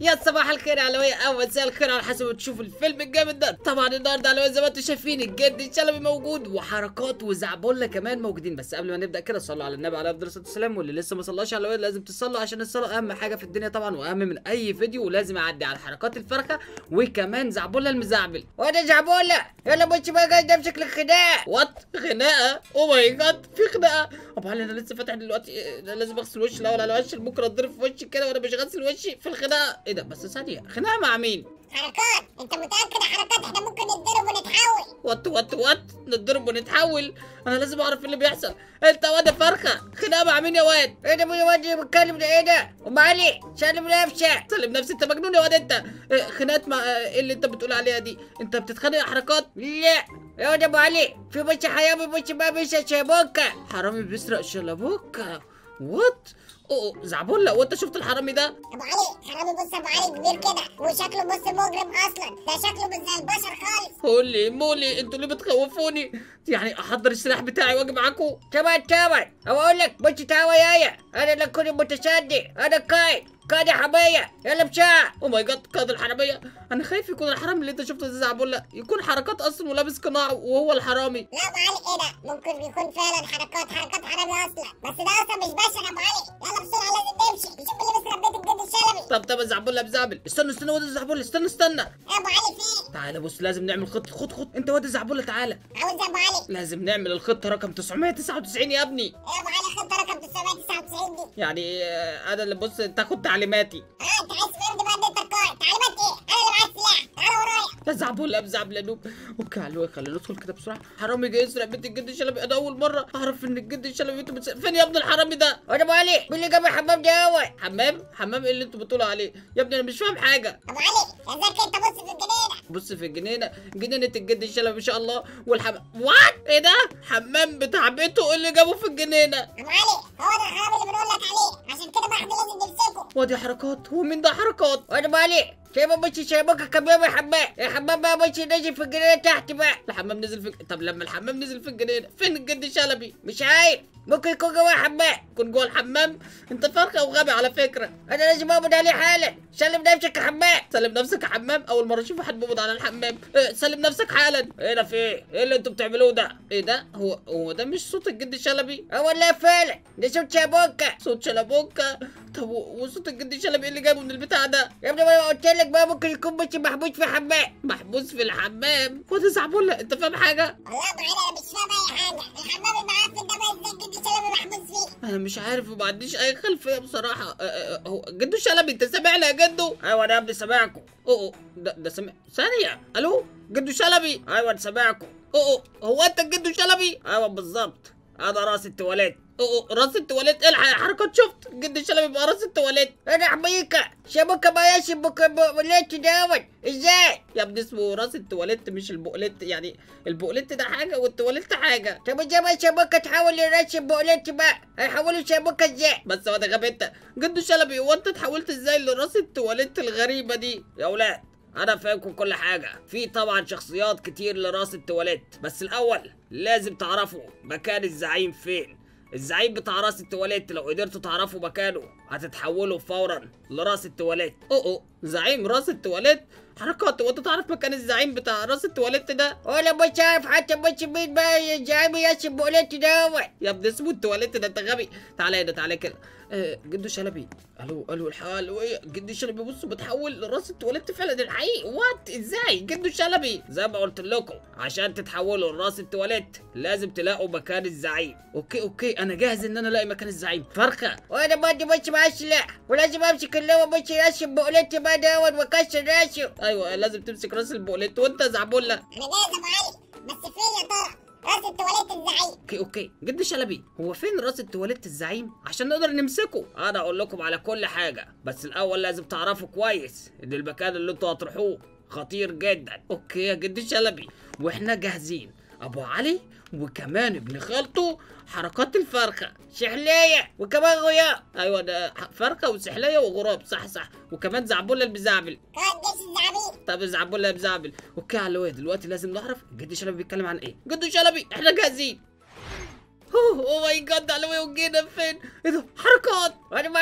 يا صباح الخير يا علوية او مساء الخير على حسب ما تشوفوا الفيلم الجامد ده طبعا النهارده علوية زي ما انتم شايفين الجد الشلبي موجود وحركات وزعبولة كمان موجودين بس قبل ما نبدا كده صلوا على النبي عليه افضل الصلاه والسلام واللي لسه ما صلاش على الواد لازم تصلوا عشان الصلاه اهم حاجه في الدنيا طبعا واهم من اي فيديو ولازم اعدي على حركات الفرخه وكمان زعبولة المزعبل وانا زعبولة يلا بص بقى جاي نمسك الخناق وات خناقه او ماي جاد في خناقه ابو علي انا لسه فاتح دلوقتي إيه، أنا لازم اغسل وشي الاول على وشي بكره اتضرب في وشي كده وانا مش غاسل وشي في الخناقه ايه ده بس ثانيه خناقه مع مين حركات انت متاكد يا حركات احنا ممكن نتضرب ونتحول وات وات وات نتضرب ونتحول انا لازم اعرف إيه اللي بيحصل انت واد يا فرخه خناقه مع مين يا واد ايه ده يا واد اللي بتكلم ده ايه ده ام علي سلم نفسك سلم نفسي انت مجنون يا واد انت إيه، خناقات مع ايه اللي انت بتقول عليها دي انت بتتخانق يا حركات لا يا واد ابو علي في بص حيامي بص بقى مش شابوكة حرامي بيسرق شلبوكه وات اوه زعبولة وانت شفت الحرامي ده ابو علي حرامي بص ابو علي كبير كده وشكله بص مجرم اصلا ده شكله مش زي البشر خالص هولي مولي انتوا ليه بتخوفوني يعني احضر السلاح بتاعي واجي معاكم طبعا طبعا او اقول لك بص تعالى يايا انا اللي كنت متصدي انا قايد قايد حمية يلا بساعة او ماي جاد قائد الحراميه انا خايف يكون الحرامي اللي انت شفته ده زعبولة يكون حركات اصلا ولابس قناع وهو الحرامي لا ابو علي ايه ده ممكن يكون فعلا حركات حركات حرامي اصلا بس ده اصلا مش بشر يا ابو علي يلا بسرعه لازم نمشي نشوف اللي بيسرق بيت الجد الشلبي طب طب زعبولة بزعبل استنى استنى واد زعبولة استنى استنى يا ابو علي فين تعالى بص لازم نعمل خط خد خد انت واد زعبولة تعالى عاوز يا ابو علي لازم نعمل الخطة رقم 999 يا ابني يا ابو علي خطه رقم 999 دي يعني آه، انا اللي بص تاخد تعليماتي اه انت عايز فرد بقى ان انت القائد تعليمات ايه انا اللي معايا السلاح تعالى ورايا يا زعبولة بزعبلة نوب اوكي على خلينا ندخل كده بسرعة حرامي جاي يسرق بنت الجد الشلبي انا اول مرة اعرف ان الجد الشلبي انتوا بتسرق فين يا ابني الحرامي ده وانا ابو علي مين اللي جاب الحمام ده اول حمام حمام ايه اللي انتوا بتقولوا عليه يا ابني انا مش فاهم حاجة ابو علي يا زكي انت بص في الجنينه بص في الجنينة جنينة الجد الشلبي ما شاء الله والحمام وات ايه ده حمام بتاع بيته اللي جابه في الجنينة ابو علي هو ده الحرامي اللي بنقول لك عليه عشان كده محد لازم نمسكه وادي حركات هو مين ده حركات وانا ابو علي شايفه بص شابوكة كمان الحمام الحمام بقى بص نازل في الجنينة تحت بقى الحمام نزل في طب لما الحمام نزل في الجنينة فين الجد الشلبي مش عارف ممكن يكون جوه الحمام يكون جوه الحمام انت فرخة وغبي على فكرة انا لازم اقبض عليه حالا سلم نفسك يا حمام سلم نفسك يا حمام اول مره اشوف حد بيقبض على الحمام اه سلم نفسك حالا ايه ده في ايه ايه اللي انتوا بتعملوه ده ايه ده هو هو ده مش صوت الجد الشلبي اه والله فعلا ده صوت شابوكة صوت شلبوكا طب و- وصوت الجد الشلبي ايه اللي جايبه من البتاع ده يا ابني ما أنا قلت لك بقى ممكن يكون بص محبوس في حمام محبوس في الحمام وده زعبولة انت فاهم حاجه والله ابو علي انا مش فاهم اي حاجه الحمام المعفن ده بقى ازاي الجد الشلبي محبوس فيه انا مش عارف وما عنديش اي خلفيه بصراحه اه اه اه هو جدو شلبي انت سامعني يا جدو ايوه انا يا ابني سامعكم اوه اوه ده ده سامع ثانيه الو جدو شلبي ايوه انا سامعكم اوه اوه هو انت جدو شلبي ايوه بالظبط انا راس التواليت اوه اوه راس التواليت الحق يا حركات شفت جد الشلبي بقى راس التواليت انا حميكة شابوكة ما يشبك بقولت دوت ازاي يا ابني اسمه راس التواليت مش البقلت يعني البقلت ده حاجه والتواليت حاجه طب ازاي ما شابوكة تحول لراس بقولت بقى هيحولوا شابوكة ازاي بس هو ده غبي انت جدو شلبي هو انت اتحولت ازاي لراس التواليت الغريبه دي يا ولاد انا فاهمكم كل حاجة في طبعا شخصيات كتير لراس التواليت بس الاول لازم تعرفوا مكان الزعيم فين الزعيم بتاع راس التواليت لو قدرتوا تعرفوا مكانه هتتحولوا فورا لراس التواليت اوه اوه زعيم راس التواليت حركات وانت تعرف مكان الزعيم بتاع راس التواليت ده ولا مش عارف حتى مش مين بقى الزعيم يشب بقولت دوت يا ابني اسمه التواليت ده انت غبي تعالى هنا تعالى كده آه جدو شلبي الو الو الحال وايه جدو شلبي بصوا بتحول لراس التواليت فعلا الحقيقي وات ازاي جدو شلبي زي ما قلت لكم عشان تتحولوا لراس التواليت لازم تلاقوا مكان الزعيم اوكي اوكي انا جاهز ان انا الاقي مكان الزعيم فرخه وانا برضه مش معايا سلاح ولازم امسك اللي هو مش يشب بقولت بقى دوت واكسر راسه ايوه لازم تمسك راس البقلت وانت زعبولة انا جاهز يا ابو علي بس فين يا ترى راس التواليت الزعيم اوكي اوكي جد شلبي هو فين راس التواليت الزعيم عشان نقدر نمسكه انا اقول لكم على كل حاجة بس الاول لازم تعرفوا كويس ان المكان اللي انتوا هتروحوه خطير جدا اوكي يا جد شلبي واحنا جاهزين ابو علي وكمان ابن خالته حركات الفرخه شحلية وكمان غياب ايوه ده ح- فرخه وسحليه وغراب صح صح وكمان زعبوله البزعبل قائد جيش الزعابين طب زعبوله بزعبل اوكي يا علوية دلوقتي لازم نعرف جد شلبي بيتكلم عن ايه جد شلبي احنا جاهزين اوه ماي جاد علوية وجينا فين ايه ده حركات وانا ما عليه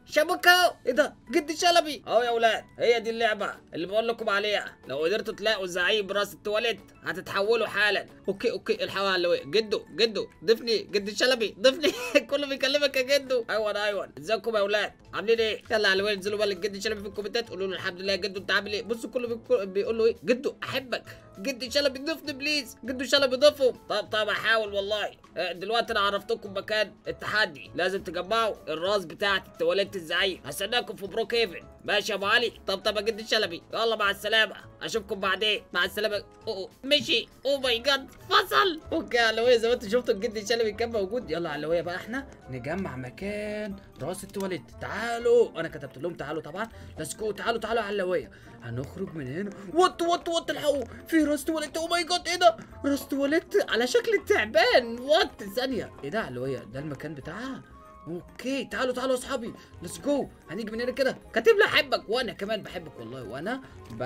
شبكه ايه ده جد شلبي اهو يا ولاد هي دي اللعبه اللي بقول لكم عليها لو قدرتوا تلاقوا زعيم براس التواليت هتتحولوا حالا اوكي اوكي الحقوا على اللواء جدو جدو ضيفني جد شلبي ضيفني كله بيكلمك يا جدو ايوه ايوه ازيكم يا ولاد عاملين ايه يلا على اللواء انزلوا بقى للجد شلبي في الكومنتات قولوا له الحمد لله يا جدو انت عامل ايه بصوا كله بيكو- بيقول له ايه جدو احبك جد شلبي ضيفني بليز جدو شلبي ضيفهم طب طب احاول والله آه، دلوقتي انا عرفتكم مكان التحدي لازم تجمعوا الراس بتاعه التواليت الزعيم هستناكم في بروك هيفن ماشي يا ابو علي طب طب يا جد شلبي يلا مع السلامه اشوفكم بعدين مع السلامه اوه مشي اوه ماي جاد فصل اوكي على اللواء زي ما انتوا شفتوا الجد شلبي كان موجود يلا على اللواء بقى احنا نجمع مكان راس التواليت تعالوا انا كتبت لهم تعالوا طبعا ليتس جو تعالوا تعالوا على اللواء هنخرج من هنا وات وات وات الحقوا في راس تواليت اوه ماي جاد ايه ده راس تواليت على شكل التعبان وات ثانيه ايه ده على اللواء ده المكان بتاعها اوكي تعالوا تعالوا يا اصحابي ليتس جو هنيجي من هنا كده كاتب لي احبك وانا كمان بحبك والله وانا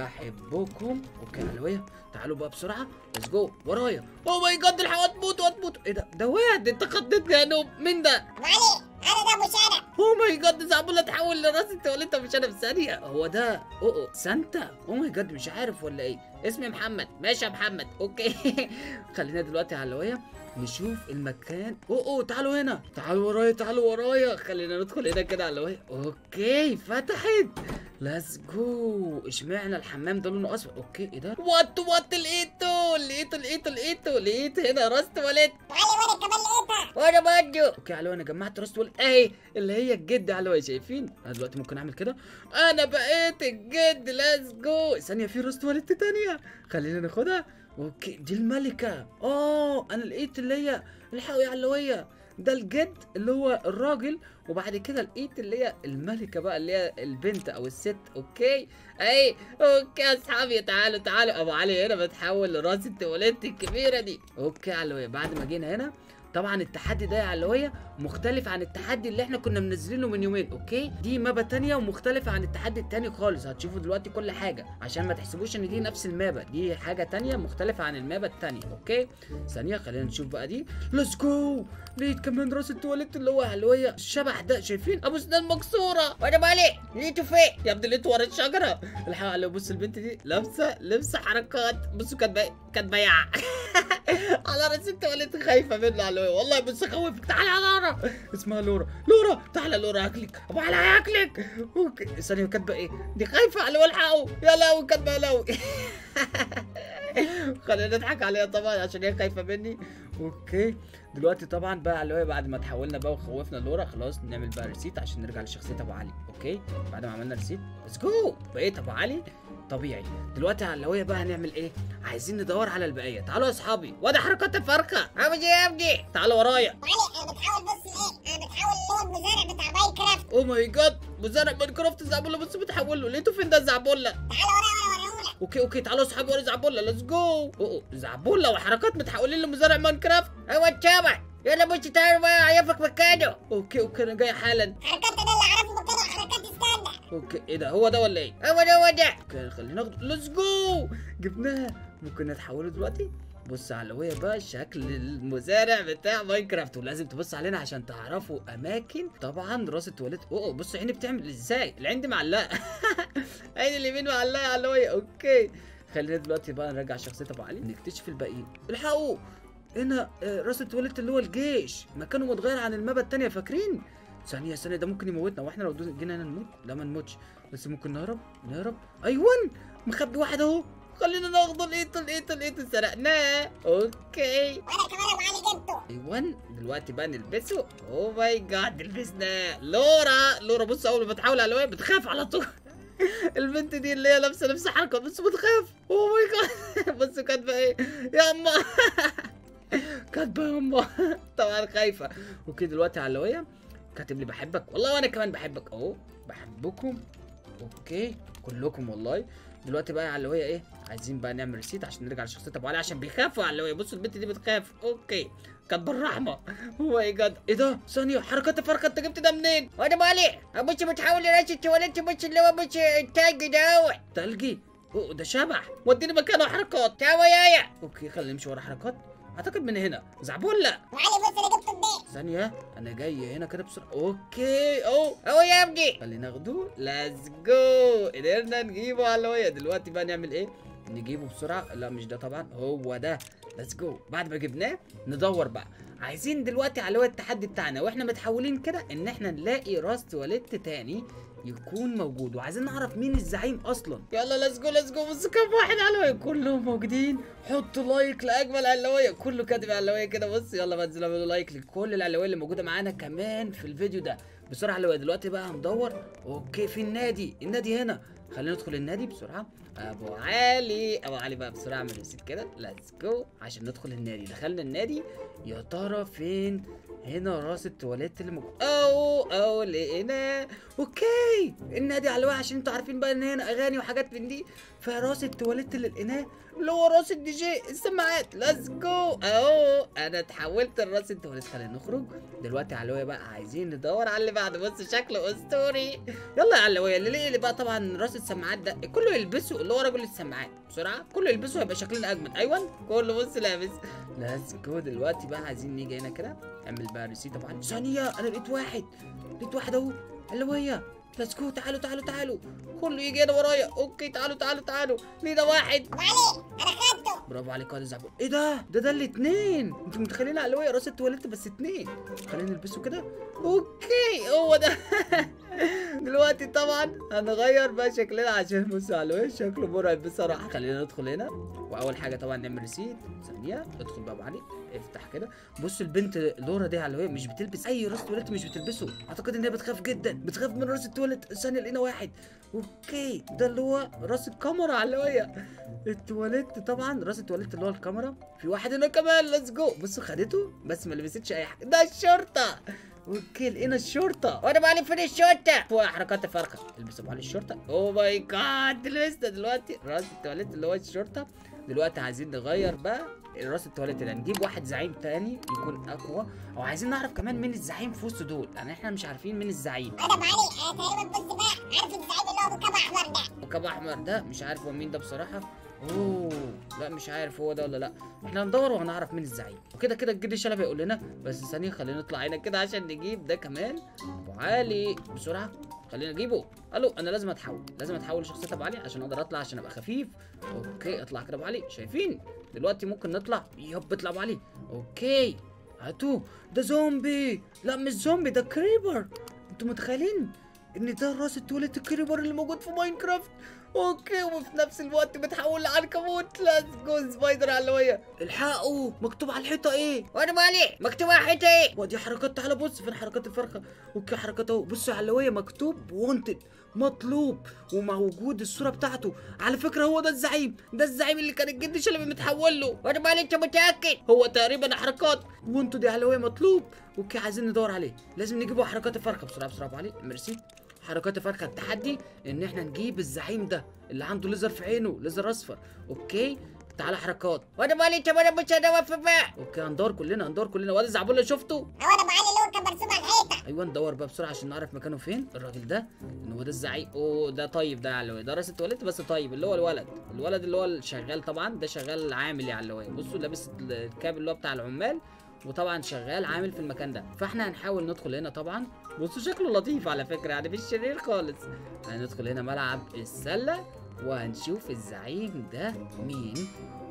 بحبكم اوكي يا علوية تعالوا بقى بسرعه ليتس جو ورايا اوه ماي جاد الحق هتموت هتموت ايه ده ده واد انت خضتني يا نوب مين ده ابو علي انا ده ابو شنب اوه ماي جاد زعبولة تحول لراس التواليت مش انا في ثانيه هو ده اوه أوه، سانتا اوه ماي جاد مش عارف ولا ايه اسمي محمد ماشي يا محمد اوكي خلينا دلوقتي على اللواية نشوف المكان اوه اوه تعالوا هنا تعالوا ورايا تعالوا ورايا خلينا ندخل هنا كده على اللواية اوكي فتحت ليتس جو اشمعنى الحمام ده لونه اصفر اوكي ايه ده وات وات لقيته لقيته لقيته لقيته لقيت هنا راس تواليت ابو علي وانا كمان لقيتها وانا برضه اوكي على انا جمعت راس تواليت اهي اللي هي الجد على شايفين انا دلوقتي ممكن اعمل كده انا بقيت الجد ليتس جو ثانيه في راس تواليت تانية خلينا ناخدها اوكي دي الملكه اه انا لقيت اللي هي الحقوا يا علويه ده الجد اللي هو الراجل وبعد كده لقيت اللي هي الملكه بقى اللي هي البنت او الست اوكي اي اوكي يا اصحابي تعالوا تعالوا ابو علي هنا بتحول لراس التواليت الكبيره دي اوكي يا علويه بعد ما جينا هنا طبعا التحدي ده يا علوية مختلف عن التحدي اللي احنا كنا منزلينه من يومين اوكي دي مابا تانية ومختلفة عن التحدي التاني خالص هتشوفوا دلوقتي كل حاجة عشان ما تحسبوش ان دي نفس المابا دي حاجة تانية مختلفة عن المابا التانية اوكي ثانية خلينا نشوف بقى دي ليتس جو لقيت كمان راس التواليت اللي هو علوية الشبح ده شايفين ابو سنان مكسورة وانا مالي لقيته فين يا ابني لقيته ورا الشجرة الحق على بص البنت دي لابسة لبس حركات بصوا كانت بي... كانت بياعة على راس التواليت خايفة منه على والله بص خوفك تعالى يا لورا اسمها لورا لورا تعالى لورا هاكلك ابو علي هاكلك اوكي ثانية كاتبة ايه دي خايفة على الحقوا يا لو كاتبة لو خلينا نضحك عليها طبعا عشان هي خايفة مني اوكي دلوقتي طبعا بقى اللي هو بعد ما تحولنا بقى وخوفنا لورا خلاص نعمل بقى ريسيت عشان نرجع لشخصية ابو علي اوكي بعد ما عملنا ريسيت ليتس جو بقيت ابو علي طبيعي دلوقتي على اللوية بقى هنعمل ايه عايزين ندور على البقية تعالوا يا اصحابي وادي حركات الفرخة عامل ايه يا ابني تعالوا ورايا ابو علي انا بتحاول بص لايه انا بتحاول اللي هو المزارع بتاع ماين كرافت او ماي جاد مزارع ماينكرافت زعبولة بص بتحول له لقيته فين ده زعبولة تعالى ورايا وانا اوريهولك اوكي اوكي تعالوا يا اصحابي ورا زعبولة ليتس جو اوه زعبولة وحركات متحولين لمزارع ماينكرافت ايوه الشبح يلا بص تعالوا بقى عيفك مكانه اوكي اوكي انا جاي حالا حركات ده اللي اعرفه مكانه حركات استنى اوكي ايه ده هو ده ولا ايه هو ده هو ده اوكي خلينا ناخد ليتس جو جبناها ممكن نتحوله دلوقتي بص على وهي بقى شكل المزارع بتاع ماينكرافت ولازم تبص علينا عشان تعرفوا اماكن طبعا راس التواليت اوه بص عيني بتعمل ازاي العين دي معلقه عين اليمين معلقه على وهي اوكي خلينا دلوقتي بقى نرجع شخصيه ابو علي نكتشف الباقيين الحقوا هنا آه، راس التواليت اللي هو الجيش مكانه متغير عن المابا التانية فاكرين ثانية ثانية ده ممكن يموتنا واحنا لو دوس- جينا هنا نموت لا ما نموتش بس ممكن نهرب نهرب ايوان مخبي واحد اهو خلينا ناخده لقيته لقيته لقيته سرقناه اوكي وانا كمان ابو علي جبته ايوان دلوقتي بقى نلبسه اوه ماي جاد لبسناه لورا لورا بص اول ما بتحاول على الواد بتخاف على طول البنت دي اللي هي لابسه لبس حركه بس بتخاف اوه ماي جاد بص كاتبه ايه يا اما كاتبه يا اما طبعا خايفه اوكي دلوقتي على اللوية كاتب لي بحبك والله وانا كمان بحبك اهو بحبكم اوكي كلكم والله دلوقتي بقى على اللوية ايه عايزين بقى نعمل ريسيت عشان نرجع لشخصيه ابو علي عشان بيخافوا على اللوية بصوا البنت دي بتخاف اوكي كانت بالرحمه اوه ماي جاد ايه ده ثانيه حركات الفرخه انت جبت ده منين وانا مالي ابص بتحاول لراس التواليت بص اللي هو بص التاج دوت تلجي اوه ده شبح وديني مكانه حركات تعالوا يايا اوكي خلينا نمشي ورا حركات اعتقد من هنا زعبله ابو علي بص انا جبته منين ثانيه انا جاي هنا كده بسرعه اوكي اهو اهو يا ابني خلينا ناخده ليتس جو قدرنا نجيبه على الهوايه دلوقتي بقى نعمل ايه نجيبه بسرعه لا مش ده طبعا هو ده ليتس جو بعد ما جبناه ندور بقى عايزين دلوقتي على هو التحدي بتاعنا واحنا متحولين كده ان احنا نلاقي راس تواليت تاني يكون موجود وعايزين نعرف مين الزعيم اصلا يلا ليتس جو ليتس جو بص كام واحد علوية كلهم موجودين حطوا لايك لاجمل علوية كله كاتب علوية كده بص يلا بقى انزلوا اعملوا لايك لكل العلوية اللي موجودة معانا كمان في الفيديو ده بسرعة علوية دلوقتي بقى هندور اوكي في النادي النادي هنا خلينا ندخل النادي بسرعة ابو علي ابو علي بقى بسرعة اعمل ريسيت كده ليتس جو عشان ندخل النادي دخلنا النادي يا ترى فين هنا راس التواليت اللي موجود او او لقيناه اوكي النادي على الواحد عشان انتوا عارفين بقى ان هنا اغاني وحاجات من دي فراس التواليت اللي لقيناه اللي هو راس الدي جي السماعات ليتس جو اهو انا اتحولت لراس التواليت خلينا نخرج دلوقتي علوية بقى عايزين ندور على اللي بعده بص شكله اسطوري يلا يا علوية اللي لقي اللي بقى طبعا راس السماعات ده كله يلبسه اللي هو رجل السماعات بسرعه كله يلبسه هيبقى شكلنا اجمد ايوه كله بص لابس ليتس جو دلوقتي بقى عايزين نيجي هنا كده اعمل بقى ريسيت طبعا ثانيه انا لقيت واحد لقيت واحد اهو علوية ليتس جو تعالوا تعالوا تعالوا كله يجي هنا ورايا اوكي تعالوا تعالوا تعالوا لينا واحد ابو علي انا خدته برافو عليك يا زعبول ايه ده ده ده الاثنين انتوا متخيلين علوية راس التواليت بس اتنين خلينا نلبسه كده اوكي هو ده دلوقتي طبعا هنغير بقى شكلنا عشان بصوا علوية شكله مرعب بصراحه خلينا ندخل هنا واول حاجه طبعا نعمل ريسيت ثانيه ادخل بقى أبو علي افتح كده بص البنت لورا دي علوية مش بتلبس اي راس تواليت مش بتلبسه اعتقد ان هي بتخاف جدا بتخاف من راس التواليت ثانيه لقينا واحد اوكي ده اللي هو راس الكاميرا علوية التواليت طبعا راس التواليت اللي هو الكاميرا في واحد هنا كمان ليتس جو بصوا خدته بس ما لبستش اي حاجه ده الشرطه اوكي لقينا الشرطه وانا مالي فين الشرطه هو حركات الفرقه البسوا على الشرطه اوه ماي جاد لسه دلوقتي راس التواليت اللي هو الشرطه دلوقتي عايزين نغير بقى راس التواليت ده نجيب واحد زعيم تاني يكون اقوى او عايزين نعرف كمان مين الزعيم في وسط دول يعني احنا مش عارفين مين الزعيم انا ابو علي انا تقريبا بص بقى عارف الزعيم اللي هو ابو كاب احمر ده وكاب احمر ده مش عارف هو مين ده بصراحه اوه لا مش عارف هو ده ولا لا احنا هندور وهنعرف مين الزعيم وكده كده الجدي شلبي يقول لنا بس ثانيه خلينا نطلع هنا كده عشان نجيب ده كمان ابو علي بسرعه خلينا نجيبه الو انا لازم اتحول لازم اتحول لشخصيه ابو علي عشان اقدر اطلع عشان ابقى خفيف اوكي اطلع كده ابو علي شايفين دلوقتي ممكن نطلع يب اطلع ابو علي اوكي هاتوه ده زومبي لا مش زومبي ده كريبر انتوا متخيلين ان ده راس التواليت الكريبر اللي موجود في ماينكرافت اوكي وفي نفس الوقت بتحول لعنكبوت ليتس جو سبايدر علوية الحقوا مكتوب على الحيطه ايه وانا مالي مكتوب على الحيطه ايه ودي حركات تعالى بص فين حركات الفرخه اوكي حركات اهو بصوا على اللوية مكتوب وونتد مطلوب وموجود الصوره بتاعته على فكره هو ده الزعيم ده الزعيم اللي كان الجد شلبي متحول له وانا مالي انت متاكد هو تقريبا حركات وانتوا دي علوية مطلوب اوكي عايزين ندور عليه لازم نجيبه حركات الفرخه بسرعه بسرعه أبو علي ميرسي حركات الفرخه التحدي ان احنا نجيب الزعيم ده اللي عنده ليزر في عينه ليزر اصفر اوكي تعالى حركات وانا مالي انت ما مش انا واقف بقى اوكي هندور كلنا هندور كلنا واد الزعبولة شفته هو انا ابو علي اللي هو كان مرسوم على الحيطه ايوه ندور بقى بسرعه عشان نعرف مكانه فين الراجل ده ان هو ده الزعيم اوه ده طيب ده علوي ده راس التواليت بس طيب اللي هو الولد الولد اللي هو الشغال طبعا ده شغال عامل يا علوي بصوا لابس الكاب اللي هو بتاع العمال وطبعا شغال عامل في المكان ده فاحنا هنحاول ندخل هنا طبعا بصوا شكله لطيف على فكره يعني مش شرير خالص هندخل هنا ملعب السله وهنشوف الزعيم ده مين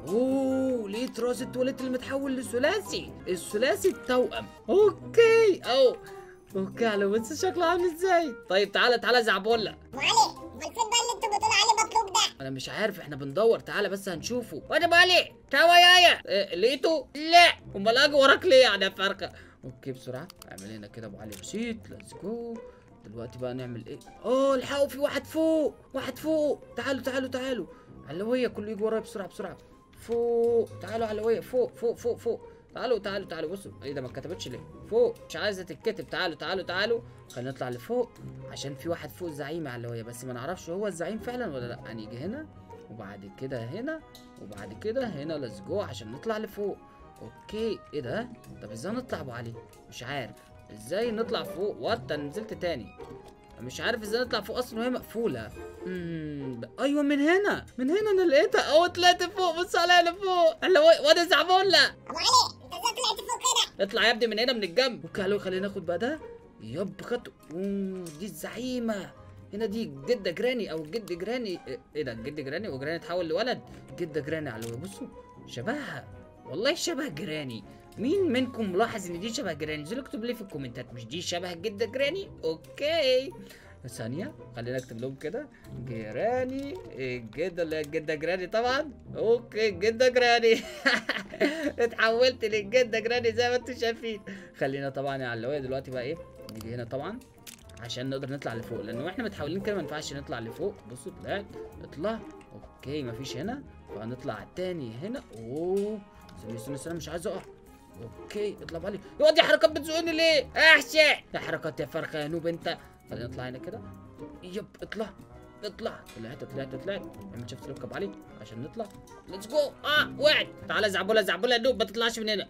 اوه لقيت راس التواليت اللي متحول لثلاثي الثلاثي التوأم اوكي او اوكي على بص شكله عامل ازاي طيب تعالى تعالى زعبولة ابو علي امال فين بقى اللي انتوا بتقولوا عليه مطلوب ده انا مش عارف احنا بندور تعالى بس هنشوفه وانا مالي توا يايا إيه لقيته لا امال اجي وراك ليه يعني يا فرخه اوكي بسرعه اعمل هنا كده ابو علي رشيد ليتس جو دلوقتي بقى نعمل ايه اه الحقوا في واحد فوق واحد فوق تعالوا تعالوا تعالوا علوية كله يجي ورايا بسرعه بسرعه فوق تعالوا علوية فوق فوق فوق فوق تعالوا تعالوا تعالوا بصوا ايه ده ما اتكتبتش ليه فوق مش عايزه تتكتب تعالوا تعالوا تعالوا خلينا نطلع لفوق عشان في واحد فوق زعيم على علوية بس ما نعرفش هو الزعيم فعلا ولا لا هنيجي هنا وبعد كده هنا وبعد كده هنا ليتس جو عشان نطلع لفوق اوكي ايه ده طب ازاي نطلع ابو علي مش عارف ازاي نطلع فوق وات انا نزلت تاني مش عارف ازاي نطلع فوق اصلا وهي مقفوله امم ب- ايوه ايوه من هنا من هنا انا لقيتها اهو طلعت فوق بص عليا لفوق اللي هو واد زعبولة ابو علي انت ازاي طلعت فوق كده اطلع يا ابني من هنا من الجنب اوكي علو خلينا ناخد بقى ده يب خدته أوه، دي الزعيمة هنا دي جدة جراني او جد جراني إيه- ايه ده جد جراني وجراني اتحول لولد جدة جراني على بصوا شبهها والله شبه جراني مين منكم ملاحظ ان دي شبه جراني زي اكتب لي في الكومنتات مش دي شبه جدة جراني اوكي ثانية خلينا اكتب لهم كده جيراني الجدة اللي هي الجدة جراني طبعا اوكي جدة جراني اتحولت للجدة جراني زي ما انتم شايفين خلينا طبعا يا علوية دلوقتي بقى ايه نيجي هنا طبعا عشان نقدر نطلع لفوق لان واحنا متحولين كده ما ينفعش نطلع لفوق بصوا طلعت اطلع اوكي مفيش هنا فهنطلع تاني هنا اوه استنى استنى استنى مش عايز اقع اوكي اطلع بالي يا دي حركات بتزقني ليه احشي يا حركات يا فرخه يا نوب انت خلينا نطلع هنا كده يب اطلع اطلع طلعت طلعت طلعت اعمل شفت ركب علي عشان نطلع ليتس جو اه وقعت تعالى زعبوله زعبوله يا نوب ما تطلعش من هنا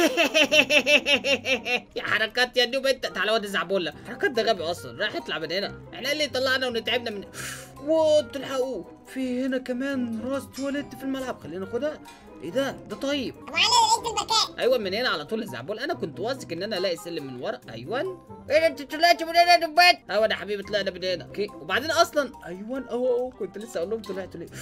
يا حركات يا نوب انت تعالى واد زعبوله حركات ده غبي اصلا راح يطلع من هنا احنا اللي طلعنا ونتعبنا من واو تلحقوه في هنا كمان راس تواليت في الملعب خلينا ناخدها ايه ده ده طيب ابو علي انا لقيت المكان ايوه من هنا على طول الزعبول انا كنت واثق ان انا الاقي سلم من ورا ايوه ايه ده انت طلعت من هنا يا نبات ايوه يا حبيبي طلعنا من هنا اوكي وبعدين اصلا ايوه اهو اهو كنت لسه اقول لهم طلعتوا ليه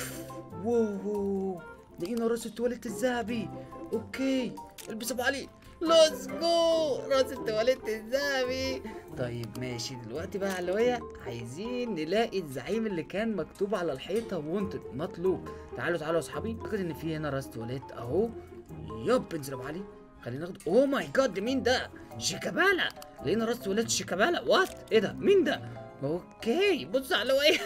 واو لقينا راس التواليت الذهبي اوكي البس ابو علي ليتس جو راس التواليت الذهبي طيب ماشي دلوقتي بقى علوية عايزين نلاقي الزعيم اللي كان مكتوب على الحيطه وونتد مطلوب تعالوا تعالوا يا اصحابي اعتقد ان في هنا راس تواليت اهو يب انزل يا ابو علي خلينا ناخد اوه ماي جاد مين ده شيكابالا لقينا راس تواليت شيكابالا وات ايه ده مين ده اوكي بص على وين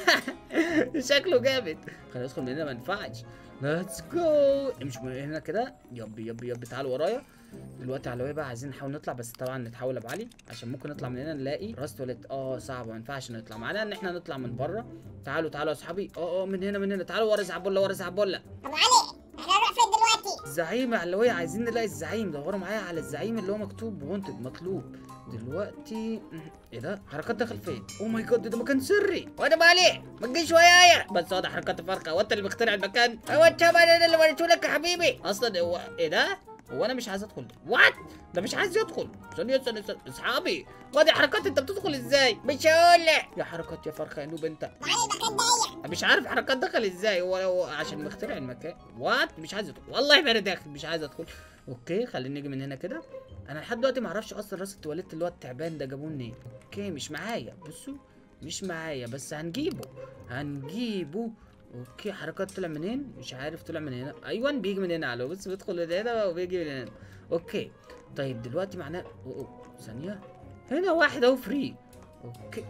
شكله جامد خلينا ندخل من هنا ما ينفعش ليتس جو امشي من هنا كده يب يب يب تعالوا ورايا دلوقتي على بقى عايزين نحاول نطلع بس طبعا نتحول ابو علي عشان ممكن نطلع من هنا نلاقي راس تواليت اه صعب ما ينفعش نطلع معانا ان احنا نطلع من بره تعالوا تعالوا يا اصحابي اه اه من هنا من هنا تعالوا ورا زعبوله ورا زعبوله ابو علي احنا هنروح فين دلوقتي الزعيم علوية عايزين نلاقي الزعيم دوروا معايا على الزعيم اللي هو مكتوب وانتد مطلوب دلوقتي ايه ده حركات داخل فين او ماي جاد ده مكان سري وانا مالي ما تجيش ويايا بس واضح حركات فرقه هو انت اللي مخترع المكان هو انت ما انا اللي وريته لك يا حبيبي اصلا هو ايه ده هو انا مش عايز ادخل وات ده مش عايز يدخل ثانيه ثانيه ثانية. اصحابي وادي حركات انت بتدخل ازاي مش هقول لك يا حركات يا فرخه يا نوب انت ابو علي المكان ضيق مش عارف حركات دخل ازاي هو هو عشان مخترع المكان وات مش عايز ادخل والله ما انا داخل مش عايز ادخل اوكي خلينا نيجي من هنا كده انا لحد دلوقتي ما اعرفش اصلا راس التواليت اللي هو التعبان ده جابوه منين اوكي مش معايا بصوا مش معايا بس هنجيبه هنجيبه اوكي حركات طلع منين مش عارف طلع من هنا ايوه بيجي من هنا على بص بيدخل من هنا وبيجي من هنا اوكي طيب دلوقتي معناه أوه، أوه، ثانيه هنا واحد اهو فري اوكي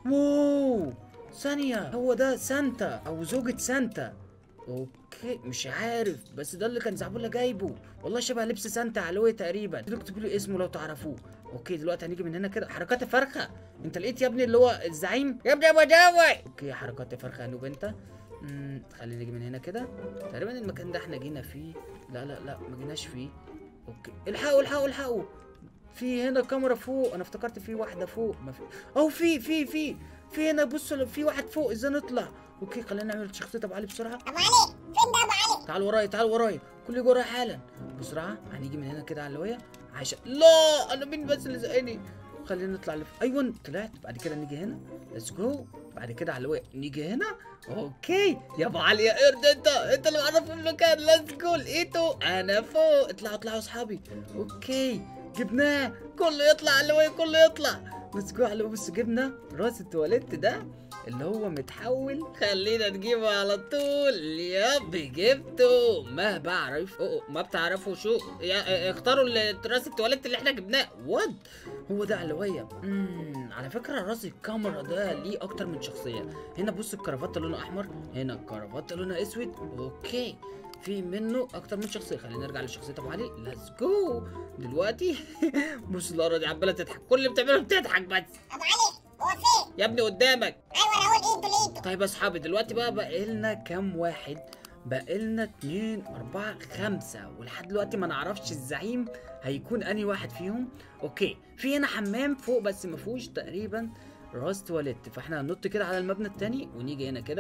واو ثانية هو ده سانتا أو زوجة سانتا اوكي مش عارف بس ده اللي كان زعبولة جايبه والله شبه لبس سانتا علوي تقريبا اكتبوا لي اسمه لو تعرفوه اوكي دلوقتي هنيجي من هنا كده حركات فرخة انت لقيت يا ابني اللي هو الزعيم يا ابني ابو داوي اوكي حركات فرخة يا نوب انت امم خلينا نيجي من هنا كده تقريبا المكان ده احنا جينا فيه لا لا لا ما جيناش فيه اوكي الحقوا الحقوا الحقوا في هنا كاميرا فوق انا افتكرت في واحده فوق ما في او في في في في هنا بصوا في واحد فوق ازاي نطلع اوكي خلينا نعمل شخصيه ابو علي بسرعه ابو علي فين ده ابو علي تعال ورايا تعال ورايا كل يجي ورايا حالا بسرعه هنيجي من هنا كده على اللويه عشان لا انا مين بس اللي زقني خلينا نطلع لف ايوه طلعت بعد كده نيجي هنا ليتس جو بعد كده على اللويه نيجي هنا اوكي يا ابو علي يا قرد انت انت اللي معرف المكان ليتس جو لقيته انا فوق اطلعوا اطلعوا يا اصحابي اوكي جبناه كله يطلع على اللويه كله يطلع ليتس جو على بص جبنا راس التواليت ده اللي هو متحول خلينا نجيبه على طول ياب جبته ما بعرف أوه ما بتعرفوا شو يا اختاروا ال- راس التواليت اللي احنا جبناه وات هو ده علوية امم على فكرة راس الكاميرا ده ليه اكتر من شخصية هنا بص الكرافات لونها احمر هنا الكرافات لونها اسود اوكي في منه اكتر من شخصيه خلينا نرجع لشخصيه ابو علي ليتس جو دلوقتي بص لارا دي عماله تضحك كل اللي بتعمله بتضحك بس ابو علي هو فين يا ابني قدامك ايوه انا اقول ايده لايده طيب يا اصحابي دلوقتي بقى بقالنا كام واحد بقالنا اتنين اربعة خمسة ولحد دلوقتي ما نعرفش الزعيم هيكون انهي واحد فيهم اوكي في هنا حمام فوق بس ما فيهوش تقريبا راس تواليت فاحنا هننط كده على المبنى التاني ونيجي هنا كده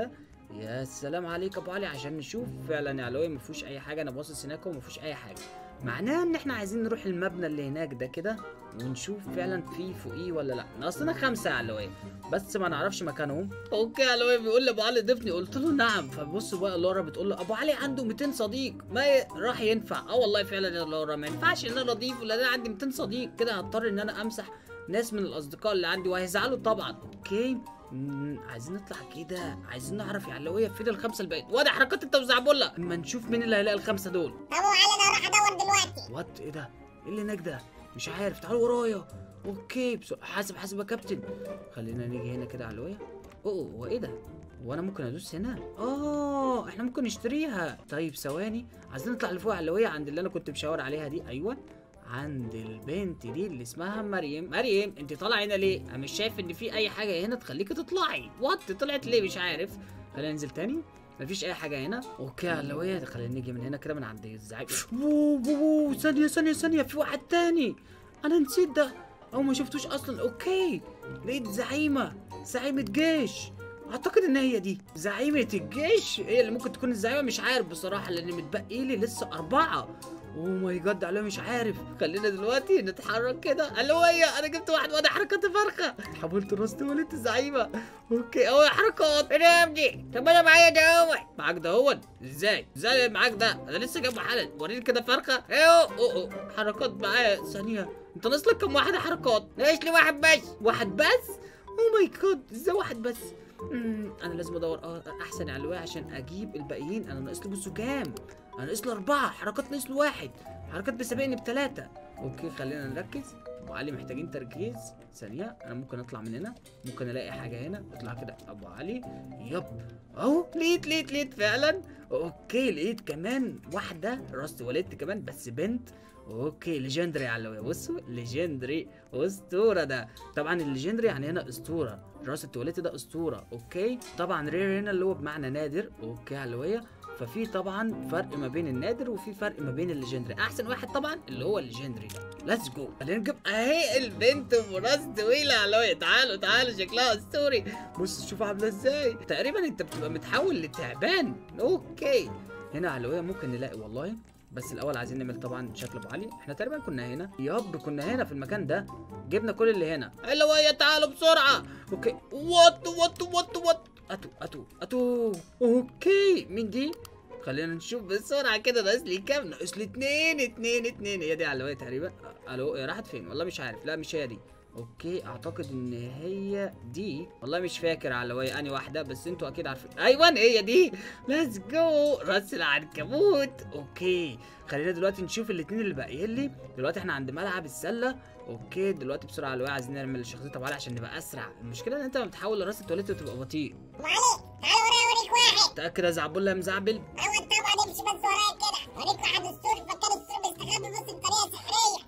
يا سلام عليك يا ابو علي عشان نشوف فعلا يا علوي ما فيهوش اي حاجه انا باصص هناك وما فيهوش اي حاجه معناه ان احنا عايزين نروح المبنى اللي هناك ده كده ونشوف فعلا في فوقيه ولا لا ناقصنا خمسه يا علوي بس ما نعرفش مكانهم اوكي يا علوي بيقول لي ابو علي ضيفني قلت له نعم فبص بقى لورا بتقول له ابو علي عنده 200 صديق ما ي- راح ينفع اه والله فعلا يا لورا ما ينفعش ان انا اضيف ولا انا عندي 200 صديق كده هضطر ان انا امسح ناس من الاصدقاء اللي عندي وهيزعلوا طبعا اوكي مم، عايزين نطلع كده عايزين نعرف يا علوية فين الخمسه الباقيين وادي حركات التوزيع بولا اما نشوف مين اللي هيلاقي الخمسه دول طب وعلي انا اروح ادور دلوقتي وات ايه ده ايه اللي هناك ده مش عارف تعالوا ورايا اوكي بس حاسب حاسب يا كابتن خلينا نيجي هنا كده علوية اوه هو ايه ده هو انا ممكن ادوس هنا اه احنا ممكن نشتريها طيب ثواني عايزين نطلع لفوق يا علوية عند اللي انا كنت مشاور عليها دي ايوه عند البنت دي اللي اسمها مريم مريم انت طالعه هنا ليه انا مش شايف ان في اي حاجه هنا تخليكي تطلعي وات طلعت ليه مش عارف خلينا ننزل تاني مفيش اي حاجه هنا اوكي يا علوية خلينا نيجي من هنا كده من عند الزعيم واو واو واو، ثانيه ثانيه ثانيه في واحد تاني انا نسيت ده او ما شفتوش اصلا اوكي لقيت زعيمه زعيمه جيش اعتقد ان هي دي زعيمه الجيش هي اللي ممكن تكون الزعيمه مش عارف بصراحه لان متبقي لي لسه اربعه اوه ماي جاد علوية مش عارف خلينا دلوقتي نتحرك كده علوية انا جبت واحد وانا حركات فرخه حاولت راس ولدت الزعيمه اوكي اهو يا حركات ايه ده يا ابني طب انا معايا ده هو معاك ده هو ازاي ازاي معاك ده انا لسه جايبه حالا وريني كده فرخه ايوه اوه اوه حركات معايا ثانيه انت ناقص لك كم واحده حركات ناقص لي واحد بس واحد بس او ماي جاد ازاي واحد بس مم، انا لازم ادور اه احسن علوية عشان اجيب الباقيين انا ناقص لي بصوا كام انا ناقص لي اربعه حركات ناقص لي واحد حركات بسابقني بثلاثه اوكي خلينا نركز ابو علي محتاجين تركيز ثانيه انا ممكن اطلع من هنا ممكن الاقي حاجه هنا اطلع كده ابو علي يب اهو لقيت لقيت لقيت فعلا اوكي لقيت كمان واحده راس تواليت كمان بس بنت اوكي ليجندري يا علوية بصوا ليجندري اسطوره ده طبعا الليجندري يعني هنا اسطوره راس التواليت ده اسطوره اوكي طبعا رير هنا اللي هو بمعنى نادر اوكي يا علوية ففي طبعا فرق ما بين النادر وفي فرق ما بين الليجندري احسن واحد طبعا اللي هو الليجندري ده ليتس جو خلينا نجيب اهي البنت براس طويله يا علوية تعالوا تعالوا شكلها اسطوري بص شوف عامله ازاي تقريبا انت بتبقى متحول لتعبان اوكي هنا علوية ممكن نلاقي والله بس الاول عايزين نعمل طبعا شكل ابو علي احنا تقريبا كنا هنا ياب كنا هنا في المكان ده جبنا كل اللي هنا علوية تعالوا بسرعه اوكي وات وات وات وات اتو اتو اتو اوكي مين دي خلينا نشوف بسرعه كده ناقص لي كام ناقص لي اتنين اتنين اتنين هي دي علوية تقريبا أ- الو هي راحت فين والله مش عارف لا مش هي دي اوكي اعتقد ان هي دي والله مش فاكر علوية اني واحده بس انتوا اكيد عارفين ايوه هي دي ليتس جو راس العنكبوت اوكي خلينا دلوقتي نشوف الاتنين اللي باقيين لي دلوقتي احنا عند ملعب السله اوكي دلوقتي بسرعه علوية عايزين نعمل شخصيه ابو علي عشان نبقى اسرع المشكله ان انت لما بتحول لراس التواليت بتبقى بطيء ابو علي تعال ورايا اوريك واحد متاكد يا زعبول يا مزعبل ايوه طبعا امشي بس ورايا كده اوريك واحد اسطوري في مكان السور بيستخبى بص بطريقه سحريه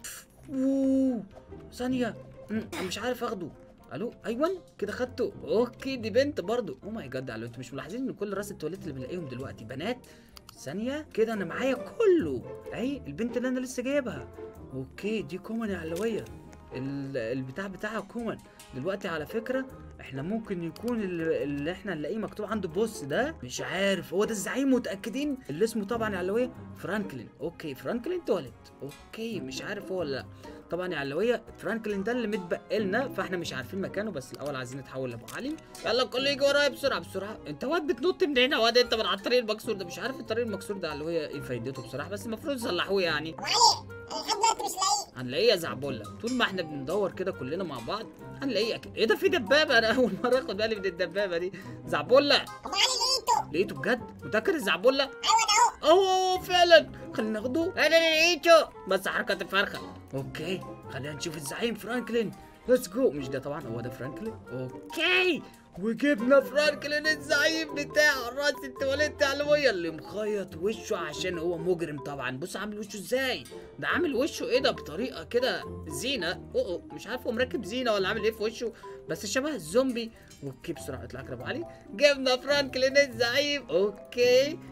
اوه ثانية مم، انا مش عارف اخده الو ايوه كده خدته اوكي دي بنت برضو او ماي جاد علو انتوا مش ملاحظين ان كل راس التواليت اللي بنلاقيهم دلوقتي بنات ثانية كده انا معايا كله اهي البنت اللي انا لسه جايبها اوكي دي كومن يا علوية ال- البتاع بتاعها كومن دلوقتي على فكرة احنا ممكن يكون اللي, اللي احنا نلاقيه مكتوب عنده بص ده مش عارف هو ده الزعيم متأكدين اللي اسمه طبعا يا علوية فرانكلين اوكي فرانكلين تواليت اوكي مش عارف هو ولا لا طبعا يا علوية فرانكلين ده اللي متبقى لنا فاحنا مش عارفين مكانه بس الاول عايزين نتحول لابو علي يلا كله يجي ورايا بسرعه بسرعه انت واد بتنط من هنا واد انت من على الطريق المكسور ده مش عارف الطريق المكسور ده اللي هي ايه فايدته بصراحه بس المفروض يصلحوه يعني ابو علي انا لحد دلوقتي مش لاقيه هنلاقيه يا زعبولة طول ما احنا بندور كده كلنا مع بعض هنلاقيه اكيد ايه ده في دبابه انا اول مره اخد بالي من الدبابه دي زعبولة ابو علي لقيته لقيته بجد متاكد الزعبولة ايوه ده اهو اهو فعلا خلينا ناخده انا اللي لقيته بس حركه الفرخه اوكي خلينا نشوف الزعيم فرانكلين ليتس جو مش ده طبعا هو ده فرانكلين اوكي وجبنا فرانكلين الزعيم بتاع راس التواليت علوية اللي مخيط وشه عشان هو مجرم طبعا بص عامل وشه ازاي ده عامل وشه ايه ده بطريقه كده زينه اوه مش عارف هو مركب زينه ولا عامل ايه في وشه بس شبه الزومبي اوكي بسرعه اطلع كده ابو علي جبنا فرانكلين الزعيم اوكي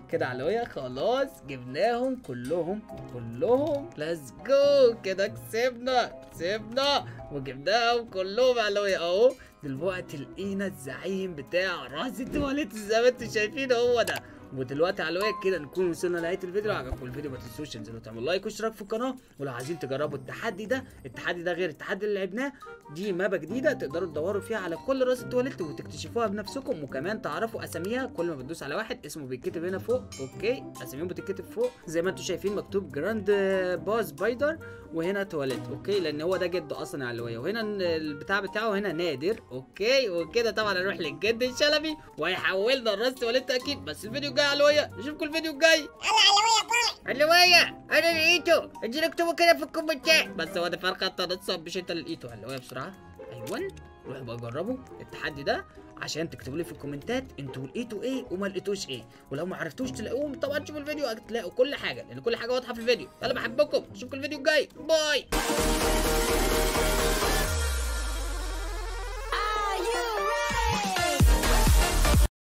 كده علوية خلاص جبناهم كلهم كلهم ليتس جو كده كسبنا كسبنا وجبناهم كلهم علوية اهو دلوقتي لقينا الزعيم بتاع راس التواليت زي ما انتم شايفين هو ده ودلوقتي على الواقع كده نكون وصلنا لنهايه الفيديو لو عجبكم الفيديو ما تنسوش تنزلوا تعملوا لايك واشتراك في القناه ولو عايزين تجربوا التحدي ده التحدي ده غير التحدي اللي لعبناه دي مابا جديده تقدروا تدوروا فيها على كل راس التواليت وتكتشفوها بنفسكم وكمان تعرفوا اساميها كل ما بتدوس على واحد اسمه بيتكتب هنا فوق اوكي اساميهم بتتكتب فوق زي ما انتم شايفين مكتوب جراند باز بايدر وهنا تواليت اوكي لان هو ده جده اصلا يا علويه وهنا البتاع بتاعه هنا نادر اوكي وكده طبعا هنروح للجد الشلبي وهيحولنا الراس تواليت اكيد بس الفيديو الجاي يا علويه نشوفكم الفيديو الجاي يلا علوية باي علوية انا لقيته انزلوا اكتبوا كده في الكومنتات بس هو ده فرق انت نتصب مش انت اللي لقيته علويه بسرعه ايوه روحوا بقى جربوا التحدي ده عشان تكتبوا لي في الكومنتات انتوا لقيتوا ايه وما لقيتوش ايه ولو ما عرفتوش تلاقوهم طبعا شوفوا الفيديو هتلاقوا كل حاجه لان كل حاجه واضحه في الفيديو يلا بحبكم اشوفكم الفيديو الجاي باي